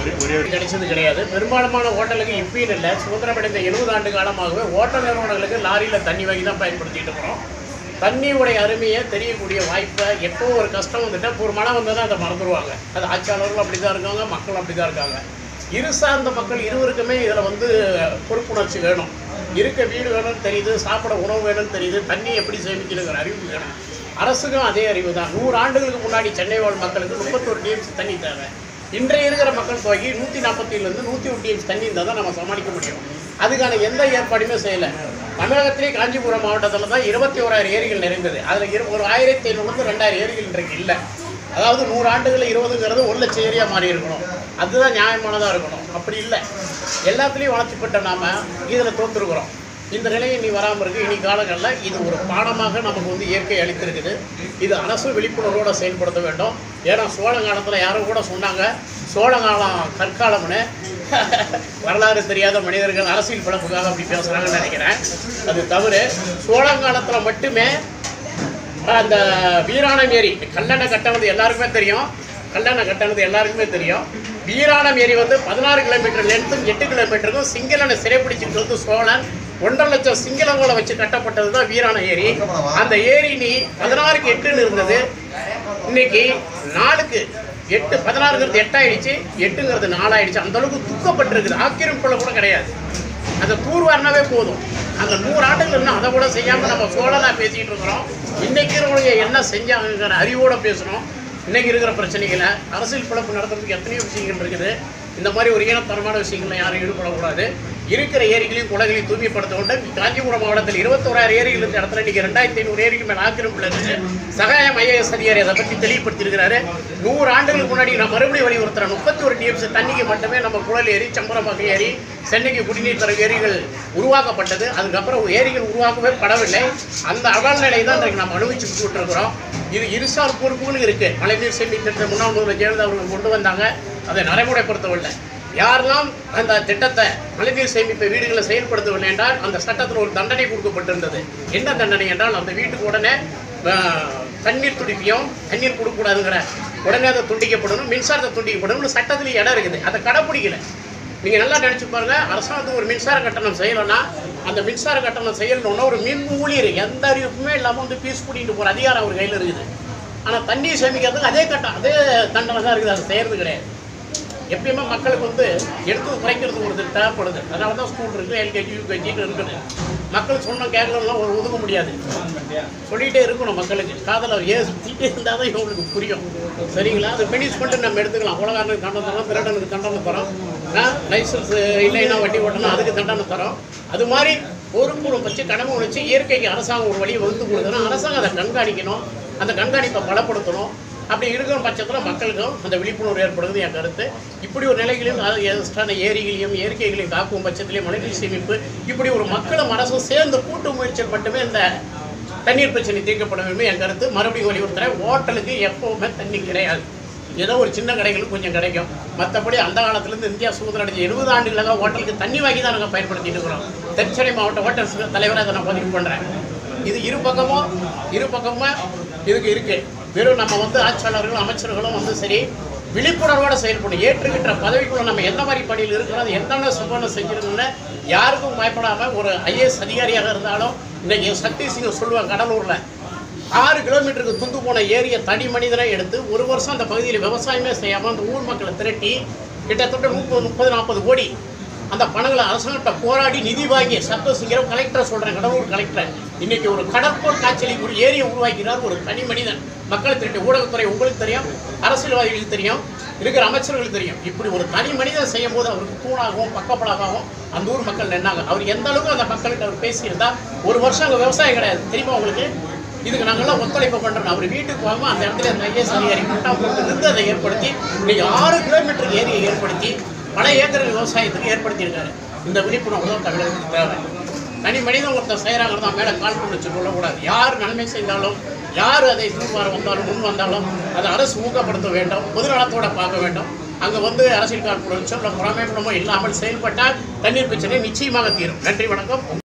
கிடைச்சது கிடையாது பெரும்பாலான ஹோட்டலுக்கு இப்பயும் இல்லை சுதந்திரம் அடைந்த எழுபது ஆண்டு காலமாகவே ஹோட்டல் நிறுவனங்களுக்கு லாரியில் தண்ணி வாங்கி தான் பயன்படுத்திட்டு இருக்கிறோம் தண்ணியுடைய அருமையை தெரியக்கூடிய வாய்ப்பை எப்போ ஒரு கஷ்டம் வந்துட்டா ஒரு மழை வந்ததுன்னா அதை மறந்துடுவாங்க அது ஆட்சியாளர்களும் அப்படி தான் இருக்காங்க மக்களும் அப்படி தான் இருக்காங்க இரு சார்ந்த மக்கள் இருவருக்குமே இதில் வந்து பொறுப்புணர்ச்சி வேணும் இருக்க வீடு வேணும்னு தெரியுது சாப்பிட உணவு வேணும்னு தெரியுது தண்ணி எப்படி சேமிக்கணுங்கிற அறிவு வேணும் அரசுக்கும் அதே அறிவு தான் நூறு ஆண்டுகளுக்கு முன்னாடி சென்னை வாழ் மக்களுக்கு முப்பத்தொரு டிஎம்சி தண்ணி தேவை இன்றைய இருக்கிற மக்கள் தொகை நூற்றி நாற்பத்திலேருந்து நூற்றி ஒரு டிஎம்சி தண்ணி இருந்தால் தான் நம்ம சமாளிக்க முடியும் அதுக்கான எந்த ஏற்பாடுமே செய்யலை தமிழகத்திலே காஞ்சிபுரம் மாவட்டத்தில் தான் இருபத்தி ஓராயிரம் ஏரிகள் நிறைந்தது அதில் இரு ஒரு ஆயிரத்தி ஐநூறுலேருந்து ரெண்டாயிரம் ஏரிகள் இன்றைக்கு இல்லை அதாவது நூறு ஆண்டுகள் இருபதுங்கிறது ஒரு லட்சம் ஏரியா மாறி இருக்கணும் அதுதான் நியாயமானதாக இருக்கணும் அப்படி இல்லை எல்லாத்துலேயும் வளர்ச்சிப்பட்ட நாம இதில் தோற்றுருக்குறோம் இந்த நிலை இனி வராமல் இருக்கு இனி காலங்களில் இது ஒரு பாடமாக நமக்கு வந்து இயற்கை அளித்திருக்குது இது அரசு விழிப்புணர்வோடு செயல்படுத்த வேண்டும் ஏன்னா சோழ காலத்தில் யாரும் கூட சொன்னாங்க சோழ காலம் கற்காலம்னு வரலாறு தெரியாத மனிதர்கள் அரசியல் பிழப்புக்காக அப்படி பேசுகிறாங்கன்னு நினைக்கிறேன் அது தவறு சோழங்காலத்தில் மட்டுமே அந்த வீராணம் ஏரி கல்லணை கட்டினது எல்லாருக்குமே தெரியும் கல்லணை கட்டினது எல்லாருக்குமே தெரியும் வீராணம் ஏரி வந்து பதினாறு கிலோமீட்டர் லென்த்தும் எட்டு கிலோமீட்டருக்கும் சிங்களனை சிறைப்பிடிச்சிட்டு வந்து சோழன் ஒன்றரை லட்சம் சிங்களங்களை வச்சு கட்டப்பட்டது தான் வீராண ஏரி அந்த ஏரி நீ பதினாறுக்கு எட்டுன்னு இருந்தது இன்னைக்கு நாலுக்கு எட்டு பதினாறுங்கிறது எட்டாயிடுச்சு எட்டுங்கிறது நாலாயிடுச்சு அந்த அளவுக்கு துக்கப்பட்டிருக்குது ஆக்கிரமிப்புல கூட கிடையாது அந்த தூர்வாரினாவே போதும் அந்த நூறு ஆண்டுகள் இன்னும் அதை கூட செய்யாமல் நம்ம சோழனா பேசிக்கிட்டு இருக்கிறோம் இன்னைக்கு இருக்கிறவங்க என்ன செஞ்சாங்கிற அறிவோட பேசணும் இன்னைக்கு இருக்கிற பிரச்சனைகளை அரசியல் பிழப்பு நடத்துறதுக்கு எத்தனையோ விஷயங்கள் இருக்குது இந்த மாதிரி ஒரு ஈனத்தனமான விஷயங்கள்ல யாரும் ஈடுபடக்கூடாது இருக்கிற ஏரிகளையும் குளங்களையும் தூய்மைப்படுத்த வேண்டும் காஞ்சிபுரம் மாவட்டத்தில் இருபத்தோராயிரம் ஏரிகள் இருந்த இடத்துல இன்னைக்கு ரெண்டாயிரத்தி ஐநூறு ஏரிக்கு மேலே ஆக்கிரமிப்பில் இருக்குது சகாயம் ஐஏஎஸ் அதிகாரி அதை பற்றி தெளிவுபடுத்தியிருக்கிறாரு நூறு ஆண்டுகளுக்கு முன்னாடி நான் மறுபடியும் வலியுறுத்துறேன் முப்பத்தி ஒரு டிஎம்சி தண்ணிக்கு மட்டுமே நம்ம குழல் ஏரி சம்பரம்பாக்கம் ஏரி சென்னைக்கு குடிநீர் தர ஏரிகள் உருவாக்கப்பட்டது அதுக்கப்புறம் ஏரிகள் உருவாக்கவே படவில்லை அந்த அவல நிலையை தான் இன்றைக்கு நம்ம அனுபவிச்சுட்டு இருக்கிறோம் இது இருசார் பொறுப்புகளும் இருக்கு மழைநீர் சேமிப்பு முன்னாள் முதல்வர் ஜெயலலிதா அவர்கள் கொண்டு வந்தாங்க அதை நடைமுறைப்படுத்தவில்லை யாரெல்லாம் அந்த திட்டத்தை மழைநீர் சேமிப்பு வீடுகளை செயல்படுத்தவில்லை என்றால் அந்த சட்டத்தில் ஒரு தண்டனை கொடுக்கப்பட்டிருந்தது என்ன தண்டனை என்றால் அந்த வீட்டுக்கு உடனே ஆஹ், தண்ணீர் துடிப்பியும் தண்ணீர் கொடுக்கக்கூடாதுங்கிற உடனே அதை துண்டிக்கப்படணும் மின்சாரத்தை துண்டிக்கப்படணும்னு சட்டத்தில் இடம் இருக்குது அதை கடைப்பிடிக்கல நீங்கள் நல்லா நினச்சி பாருங்க அரசாங்கத்துக்கு ஒரு மின்சார கட்டணம் செய்யலைன்னா அந்த மின்சார கட்டணம் செய்யணும்னா ஒரு மின் ஊழியர் எந்த அறிவிப்புமே இல்லாமல் வந்து பீஸ் கூட்டிகிட்டு போகிற அதிகாரம் அவர் கையில் இருக்குது ஆனால் தண்ணீர் சேமிக்கிறதுக்கு அதே கட்டம் அதே தண்டனை தான் இருக்குது அதை செய்கிறது கிடையாது எப்பயுமே மக்களுக்கு வந்து எடுத்து குறைக்கிறதுக்கு ஒரு இது தேவைப்படுது அதனால தான் ஸ்கூல் இருக்குது எல்கேஜி யூகேஜின்னு இருக்குது மக்கள் சொன்ன கேட்கலாம் ஒரு ஒதுக்க முடியாது சொல்லிகிட்டே இருக்கணும் மக்களுக்கு காதில் ஏசிட்டே இருந்தால் தான் இவங்களுக்கு புரியும் சரிங்களா அது பனிஷ்மெண்ட்டு நம்ம எடுத்துக்கலாம் உலகாரனுக்கு தண்டனை தரோம் திருடனுக்கு தண்டனை தரோம் லைசன்ஸ் இல்லைன்னா வண்டி ஓட்டணும் அதுக்கு தண்டனை தரோம் அது மாதிரி பொறுப்பு வச்சு கடமை வச்சு இயற்கைக்கு அரசாங்கம் ஒரு வழியை வகுத்து கொடுக்குறோம் அரசாங்கம் அதை கண்காணிக்கணும் அந்த கண்காணிப்பை பலப்படுத்தணும் அப்படி இருக்கிற பட்சத்தில் மக்களுக்கும் அந்த விழிப்புணர்வு ஏற்படுகிறது என் கருத்து இப்படி ஒரு நிலைகளிலும் அதாவது எக்ஸ்ட்ரான ஏரிகளையும் இயற்கைகளையும் காக்கும் பட்சத்திலையும் மழைநீர் சேமிப்பு இப்படி ஒரு மக்களும் அரசும் சேர்ந்து கூட்டு முயற்சியில் மட்டுமே இந்த தண்ணீர் பிரச்சனை தீர்க்கப்பட வேண்டும் என் கருத்து மறுபடியும் வலியுறுத்துறேன் ஹோட்டலுக்கு எப்பவுமே தண்ணி கிடையாது ஏதோ ஒரு சின்ன கடைகளுக்கு கொஞ்சம் கிடைக்கும் மற்றபடி அந்த காலத்துலேருந்து இந்தியா சுதந்திரம் அடைஞ்ச எழுபது ஆண்டுகளாக ஹோட்டலுக்கு தண்ணி வாங்கி தான் நாங்கள் பயன்படுத்திட்டு இருக்கிறோம் தென்சென்னை மாவட்ட ஹோட்டல்ஸ் தலைவராக அதை நான் பதிவு பண்ணுறேன் இது இரு பக்கமும் இரு பக்கமும் இதுக்கு இருக்கு வெறும் நம்ம வந்து ஆட்சியாளர்களும் அமைச்சர்களும் வந்து சரி விழிப்புணர்வோடு செயல்படும் ஏற்றுக்கின்ற பதவிக்குள்ள நம்ம எந்த மாதிரி பணியில் இருக்கிறோம் அது என்னென்ன சுபன்னு செஞ்சிருக்கோம்னு யாருக்கும் பயப்படாமல் ஒரு ஐஏஎஸ் அதிகாரியாக இருந்தாலும் இன்னைக்கு சக்தி சிங் சொல்லுவாங்க கடலூரில் ஆறு கிலோமீட்டருக்கு துண்டு போன ஏரியை தனி மனிதனை எடுத்து ஒரு வருஷம் அந்த பகுதியில் விவசாயமே செய்யாமல் அந்த ஊர் மக்களை திரட்டி கிட்டத்தட்ட முப்பது முப்பது நாற்பது கோடி அந்த பணங்களை அரசாங்கத்தை போராடி நிதி வாங்கி சத்த சிங்கரம் கலெக்டரை சொல்கிறேன் கடலூர் கலெக்டர் இன்னைக்கு ஒரு கடற்போர் காய்ச்சலை ஒரு ஏரியை உருவாக்கிறார் ஒரு தனி மனிதன் மக்களை திரட்டி ஊடகத்துறை உங்களுக்கு தெரியும் அரசியல்வாதிகளுக்கு தெரியும் இருக்கிற அமைச்சர்களுக்கு தெரியும் இப்படி ஒரு தனி மனிதன் செய்யும் போது அவருக்கு தூணாகவும் பக்கப்பலாகவும் அந்த ஊர் மக்கள் நின்னாங்க அவர் எந்த அளவுக்கு அந்த மக்கள்கிட்ட அவர் பேசியிருந்தா ஒரு வருஷம் அங்கே விவசாயம் கிடையாது தெரியுமா உங்களுக்கு இதுக்கு நாங்கள்லாம் ஒத்துழைப்பு பண்ணுறோம் அவர் வீட்டுக்கு போகாமல் அந்த இடத்துல அந்த ஐஏஎஸ் அதிகாரி முட்டா போட்டு நின்று அதை ஏற்படுத்தி இன்னைக்கு ஆறு கிலோமீட்டர் ஏரியை ஏற்படுத்தி பல ஏக்கர் விவசாயத்துக்கு ஏற்படுத்தியிருக்காரு இந்த விழிப்புணர்வு தான் தமிழகத்துக்கு தேவை தனி மனிதன் ஒருத்தர் செய்கிறாங்க தான் மேலே கால் பண்ணி வச்சு கொள்ளக்கூடாது யார் நன்மை செய்தாலும் யார் அதை தூர்வார வந்தாலும் முன் வந்தாலும் அதை அரசு ஊக்கப்படுத்த வேண்டும் பொதுநலத்தோட பார்க்க வேண்டும் அங்கே வந்து அரசியல் காழ்ப்புணர்ச்சோ இல்லை புறமைப்பணமோ இல்லாமல் செயல்பட்டால் தண்ணீர் பிரச்சனை நிச்சயமாக தீரும் நன்றி வணக்கம்